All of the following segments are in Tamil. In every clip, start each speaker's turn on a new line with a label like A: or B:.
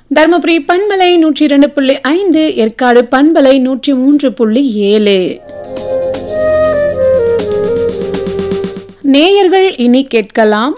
A: தருமபுரி பண்பலை நூற்றி இரண்டு புள்ளி ஐந்து ஏற்காடு பண்பலை நூற்றி மூன்று புள்ளி ஏழு நேயர்கள் இனி கேட்கலாம்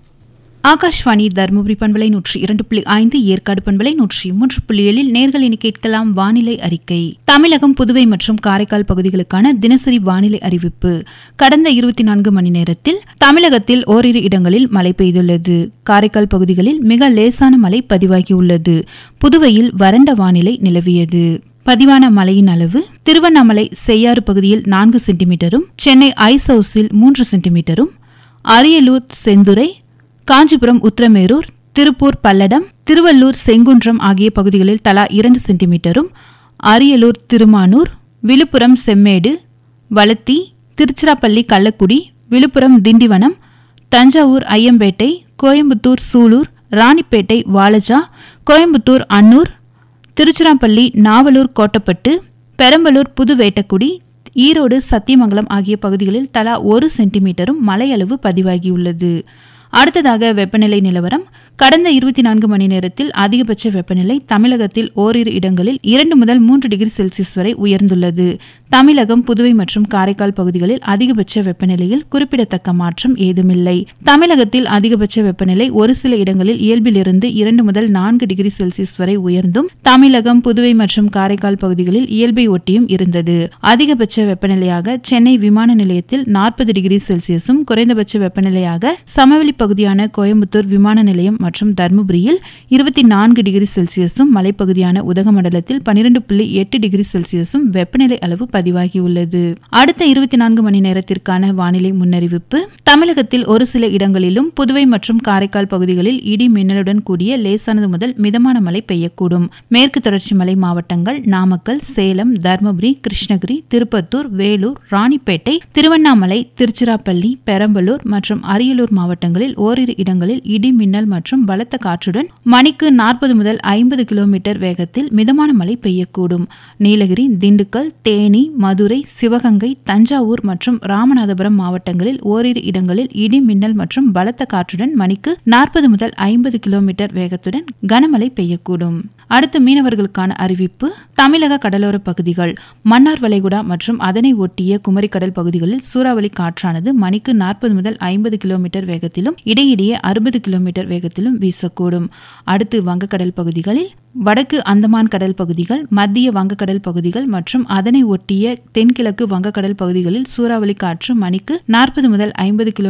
B: ஆகாஷ்வாணி தருமபுரி பண்பலை நூற்றி இரண்டு புள்ளி ஐந்து ஏற்காடு பண்பலை நூற்றி மூன்று புள்ளி ஏழில் நேர்கள் இனி கேட்கலாம் வானிலை அறிக்கை தமிழகம் புதுவை மற்றும் காரைக்கால் பகுதிகளுக்கான தினசரி வானிலை அறிவிப்பு கடந்த இருபத்தி நான்கு மணி நேரத்தில் தமிழகத்தில் ஓரிரு இடங்களில் மழை பெய்துள்ளது காரைக்கால் பகுதிகளில் மிக லேசான மழை பதிவாகியுள்ளது புதுவையில் வறண்ட வானிலை நிலவியது பதிவான மழையின் அளவு திருவண்ணாமலை செய்யாறு பகுதியில் நான்கு சென்டிமீட்டரும் சென்னை ஐஸ் ஹவுஸில் மூன்று சென்டிமீட்டரும் அரியலூர் செந்துறை காஞ்சிபுரம் உத்திரமேரூர் திருப்பூர் பல்லடம் திருவள்ளூர் செங்குன்றம் ஆகிய பகுதிகளில் தலா இரண்டு சென்டிமீட்டரும் அரியலூர் திருமானூர் விழுப்புரம் செம்மேடு வளத்தி திருச்சிராப்பள்ளி கள்ளக்குடி விழுப்புரம் திண்டிவனம் தஞ்சாவூர் ஐயம்பேட்டை கோயம்புத்தூர் சூலூர் ராணிப்பேட்டை வாலஜா கோயம்புத்தூர் அன்னூர் திருச்சிராப்பள்ளி நாவலூர் கோட்டப்பட்டு பெரம்பலூர் புதுவேட்டக்குடி ஈரோடு சத்தியமங்கலம் ஆகிய பகுதிகளில் தலா ஒரு சென்டிமீட்டரும் மழையளவு பதிவாகியுள்ளது அடுத்ததாக வெப்பநிலை நிலவரம் கடந்த இருபத்தி நான்கு மணி நேரத்தில் அதிகபட்ச வெப்பநிலை தமிழகத்தில் ஓரிரு இடங்களில் இரண்டு முதல் மூன்று டிகிரி செல்சியஸ் வரை உயர்ந்துள்ளது தமிழகம் புதுவை மற்றும் காரைக்கால் பகுதிகளில் அதிகபட்ச வெப்பநிலையில் குறிப்பிடத்தக்க மாற்றம் ஏதுமில்லை தமிழகத்தில் அதிகபட்ச வெப்பநிலை ஒரு சில இடங்களில் இயல்பிலிருந்து இரண்டு முதல் நான்கு டிகிரி செல்சியஸ் வரை உயர்ந்தும் தமிழகம் புதுவை மற்றும் காரைக்கால் பகுதிகளில் இயல்பை ஒட்டியும் இருந்தது அதிகபட்ச வெப்பநிலையாக சென்னை விமான நிலையத்தில் நாற்பது டிகிரி செல்சியஸும் குறைந்தபட்ச வெப்பநிலையாக சமவெளி பகுதியான கோயம்புத்தூர் விமான நிலையம் மற்றும் தருமபுரியில் இருபத்தி நான்கு டிகிரி செல்சியஸும் மலைப்பகுதியான உதகமண்டலத்தில் பனிரெண்டு புள்ளி எட்டு டிகிரி செல்சியஸும் வெப்பநிலை அளவு பதிவாகியுள்ளது அடுத்த இருபத்தி நான்கு மணி நேரத்திற்கான வானிலை முன்னறிவிப்பு தமிழகத்தில் ஒரு சில இடங்களிலும் புதுவை மற்றும் காரைக்கால் பகுதிகளில் இடி மின்னலுடன் கூடிய லேசானது முதல் மிதமான மழை பெய்யக்கூடும் மேற்கு தொடர்ச்சி மலை மாவட்டங்கள் நாமக்கல் சேலம் தருமபுரி கிருஷ்ணகிரி திருப்பத்தூர் வேலூர் ராணிப்பேட்டை திருவண்ணாமலை திருச்சிராப்பள்ளி பெரம்பலூர் மற்றும் அரியலூர் மாவட்டங்களில் ஓரிரு இடங்களில் இடி மின்னல் மற்றும் பலத்த காற்றுடன் மணிக்கு நாற்பது முதல் ஐம்பது கிலோமீட்டர் வேகத்தில் மிதமான மழை பெய்யக்கூடும் நீலகிரி திண்டுக்கல் தேனி மதுரை சிவகங்கை தஞ்சாவூர் மற்றும் ராமநாதபுரம் மாவட்டங்களில் ஓரிரு இடங்களில் இடி மின்னல் மற்றும் பலத்த காற்றுடன் மணிக்கு நாற்பது முதல் ஐம்பது கிலோமீட்டர் வேகத்துடன் கனமழை பெய்யக்கூடும் அடுத்து மீனவர்களுக்கான அறிவிப்பு தமிழக கடலோர பகுதிகள் மன்னார் வளைகுடா மற்றும் அதனை ஒட்டிய குமரிக்கடல் பகுதிகளில் சூறாவளி காற்றானது மணிக்கு நாற்பது முதல் ஐம்பது கிலோமீட்டர் வேகத்திலும் இடையிடையே அறுபது கிலோமீட்டர் வேகத்திலும் வீசக்கூடும் அடுத்து வங்கக்கடல் பகுதிகளில் வடக்கு அந்தமான் கடல் பகுதிகள் மத்திய வங்கக்கடல் பகுதிகள் மற்றும் அதனை ஒட்டிய தென்கிழக்கு வங்கக்கடல் பகுதிகளில் சூறாவளி காற்று மணிக்கு நாற்பது முதல் ஐம்பது கிலோ